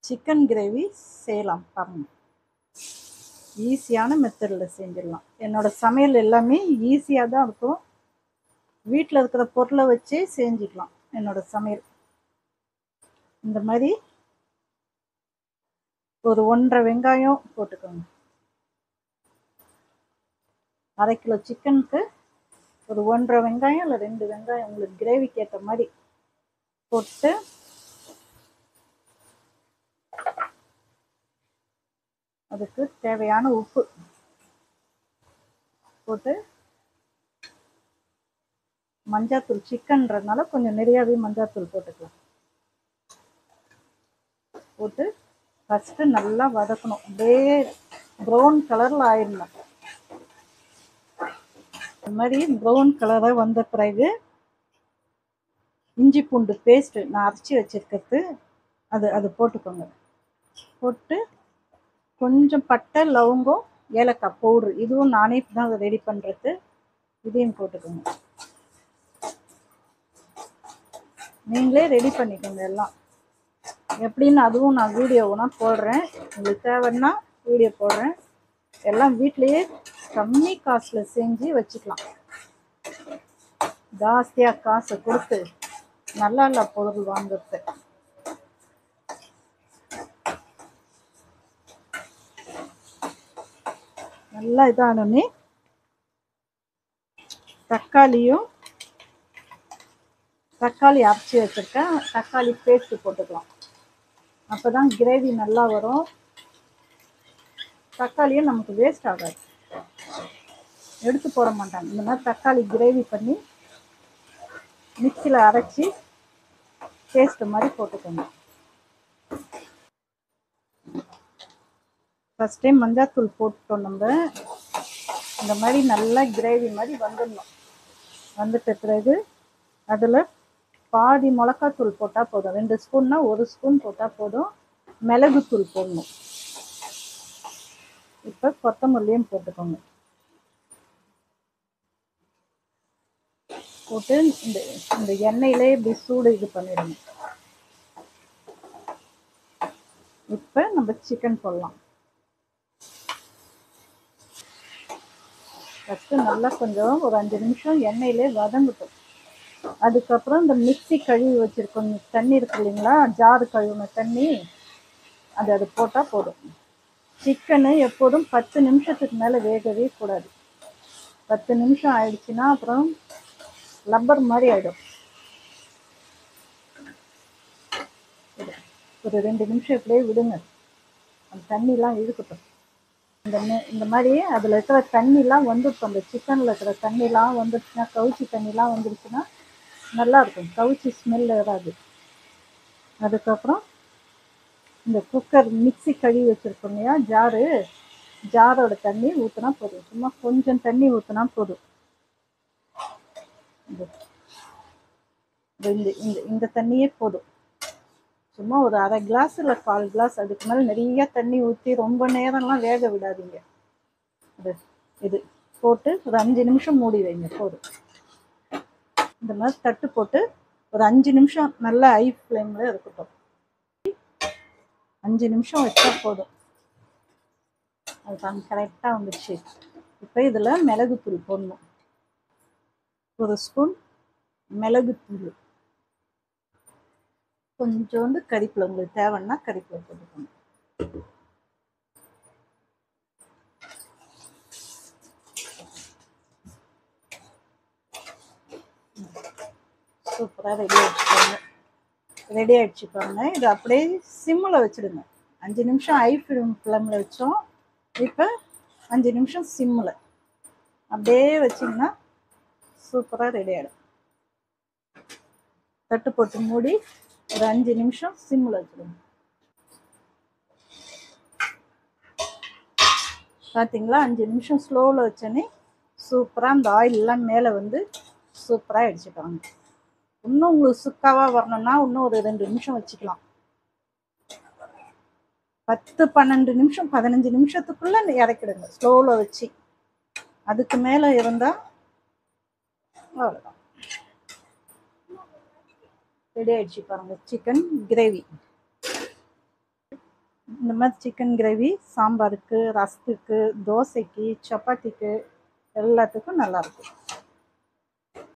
chicken gravy செய்யலாம் பாருங்க ஈஸியான மெத்தடில் செஞ்சிடலாம் என்னோட சமையல் எல்லாமே ஈஸியாக தான் இருக்கும் வீட்டில் இருக்கிற பொருளை வச்சே செஞ்சுக்கலாம் என்னோட சமையல் இந்த மாதிரி ஒரு ஒன்றரை வெங்காயம் போட்டுக்கோங்க அரை கிலோ சிக்கனுக்கு ஒரு ஒன்றரை வெங்காயம் இல்லை ரெண்டு வெங்காயம் உங்களுக்கு கிரேவிக்கு ஏற்ற மாதிரி போட்டு அதுக்கு தேவையான உப்பு போட்டு மஞ்சாத்தூள் சிக்கன்றதுனால கொஞ்சம் நிறையாவே மஞ்சாத்தூள் போட்டுக்கலாம் போட்டு ஃபஸ்ட்டு நல்லா வதக்கணும் அப்படியே ப்ரௌன் கலரில் ஆயிடணும் இந்த மாதிரி ப்ரௌன் கலராக வந்த பிறகு இஞ்சி பூண்டு பேஸ்ட்டு நான் அரைச்சி வச்சுருக்கிறது அது அது போட்டுக்கோங்க போட்டு கொஞ்சம் பட்டை லவங்கம் ஏலக்காய் பவுட்ரு இதுவும் நானே தான் ரெடி பண்ணுறது இதையும் போட்டுக்கோங்க நீங்களே ரெடி பண்ணிக்கோங்க எல்லாம் எப்படின்னு அதுவும் நான் வீடியோவுனா போடுறேன் உங்களுக்கு தேவைன்னா வீடியோ போடுறேன் எல்லாம் வீட்லேயே கம்மி காசில் செஞ்சு வச்சுக்கலாம் ஜாஸ்தியாக காசை கொடுத்து நல்லா இல்லை பொருள் வாங்குறது நல்லா இதானோடனே தக்காளியும் தக்காளி அரைச்சி வச்சுருக்கேன் தக்காளி பேஸ்ட்டு போட்டுக்கலாம் அப்போ தான் கிரேவி நல்லா வரும் தக்காளியும் நமக்கு வேஸ்ட் ஆகாது எடுத்து போட மாட்டாங்க இந்த மாதிரி தக்காளி கிரேவி பண்ணி மிக்சியில் அரைச்சி பேஸ்ட்டு மாதிரி போட்டுக்கோங்க ஃபஸ்ட் டைம் மஞ்சாத்தூள் போட்டோம் நம்ம இந்த மாதிரி நல்லா கிரேவி மாதிரி வந்துடணும் வந்துட்ட பிறகு அதில் பாதி மிளகாத்தூள் போட்டால் போதும் ரெண்டு ஸ்பூன்னா ஒரு ஸ்பூன் போட்டால் போதும் மிளகுத்தூள் போடணும் இப்போ கொத்தமல்லியும் போட்டுக்கோங்க போட்டு இந்த இந்த எண்ணெயிலே இப்படி சூடு இது பண்ணிடுங்க இப்போ நம்ம சிக்கன் போடலாம் ஃபஸ்ட்டு நல்லா கொஞ்சம் ஒரு அஞ்சு நிமிஷம் எண்ணெயிலே வதங்கட்டும் அதுக்கப்புறம் இந்த மிக்சி கழுவி வச்சுருக்கோம் தண்ணி இருக்கு இல்லைங்களா ஜாரு கழுவின தண்ணி அது அது போட்டால் போதும் சிக்கனு எப்போதும் பத்து நிமிஷத்துக்கு மேலே வேகவே கூடாது பத்து நிமிஷம் ஆயிடுச்சுன்னா அப்புறம் லப்பர் மாதிரி ஆகிடும் ஒரு ரெண்டு நிமிஷம் இப்படியே விடுங்க அந்த தண்ணிலாம் இழுக்கட்டும் இந்த நெ- இந்த மாதிரி அதில் இருக்கிற தண்ணிலாம் வந்துருக்கும் அந்த சிக்கனில் இருக்கிற தண்ணிலாம் வந்துருச்சுன்னா கவுச்சி தண்ணிலாம் வந்துருச்சுன்னா நல்லா இருக்கும் கவுச்சி ஸ்மெல் வராது அதுக்கப்புறம் இந்த குக்கர் மிக்ஸி கழுவி வச்சுருக்கோம் இல்லையா ஜாரு ஜாரோட தண்ணி ஊற்றினா போதும் சும்மா கொஞ்சம் தண்ணி ஊற்றினா போதும் இந்த இந்த இந்த இந்த தண்ணியே போதும் சும்மா ஒரு அரை கிளாஸ் இல்லை கால் கிளாஸ் அதுக்கு மேலே நிறைய தண்ணி ஊற்றி ரொம்ப நேரம்லாம் வேக விடாதீங்க இது இது போட்டு ஒரு அஞ்சு நிமிஷம் மூடி வைங்க போதும் இந்த மாதிரி தட்டு போட்டு ஒரு அஞ்சு நிமிஷம் நல்ல ஹை ஃப்ளேமில் இருக்கட்டும் அஞ்சு நிமிஷம் வச்சா போதும் அது தான் கரெக்டாக வந்துடுச்சு இப்போ இதில் மிளகுத்தூள் போடணும் ஒரு ஸ்பூன் மிளகுத்தூள் கொஞ்சோண்டு கறிப்பில் உங்களுக்கு தேவைன்னா கறிப்பில் போட்டுக்கணும் சூப்பராக ரெடி ஆகிடுச்சுப்பாங்க ரெடி ஆகிடுச்சு பாருங்க இது அப்படியே சிம்மில் வச்சுடுங்க அஞ்சு நிமிஷம் ஹை ஃப்ளேம் ஃப்ளேமில் வச்சோம் இப்போ அஞ்சு நிமிஷம் சிம்மில் அப்படியே வச்சிங்கன்னா சூப்பராக ரெடி ஆகிடும் தட்டு போட்டு மூடி ஒரு அஞ்சு நிமிஷம் சிம்மில் வச்சுடுங்க பார்த்தீங்களா அஞ்சு நிமிஷம் ஸ்லோவில் வச்சோன்னே சூப்பராக அந்த ஆயிலெலாம் மேலே வந்து சூப்பராக அடிச்சுட்டாங்க இன்னும் உங்களுக்கு சுக்காவாக வரணும்னா இன்னும் ஒரு ரெண்டு நிமிஷம் வச்சுக்கலாம் பத்து பன்னெண்டு நிமிஷம் பதினஞ்சு நிமிஷத்துக்குள்ளே இறக்கிடுங்க ஸ்லோவில் வச்சு அதுக்கு மேலே இருந்தால் அவ்வளோதான் ரெடி ஆயிடுச்சு பாருங்க சிக்கன் கிரேவி இந்த மாதிரி சிக்கன் கிரேவி சாம்பாருக்கு ரசத்துக்கு தோசைக்கு சப்பாத்திக்கு எல்லாத்துக்கும் நல்லாயிருக்கும்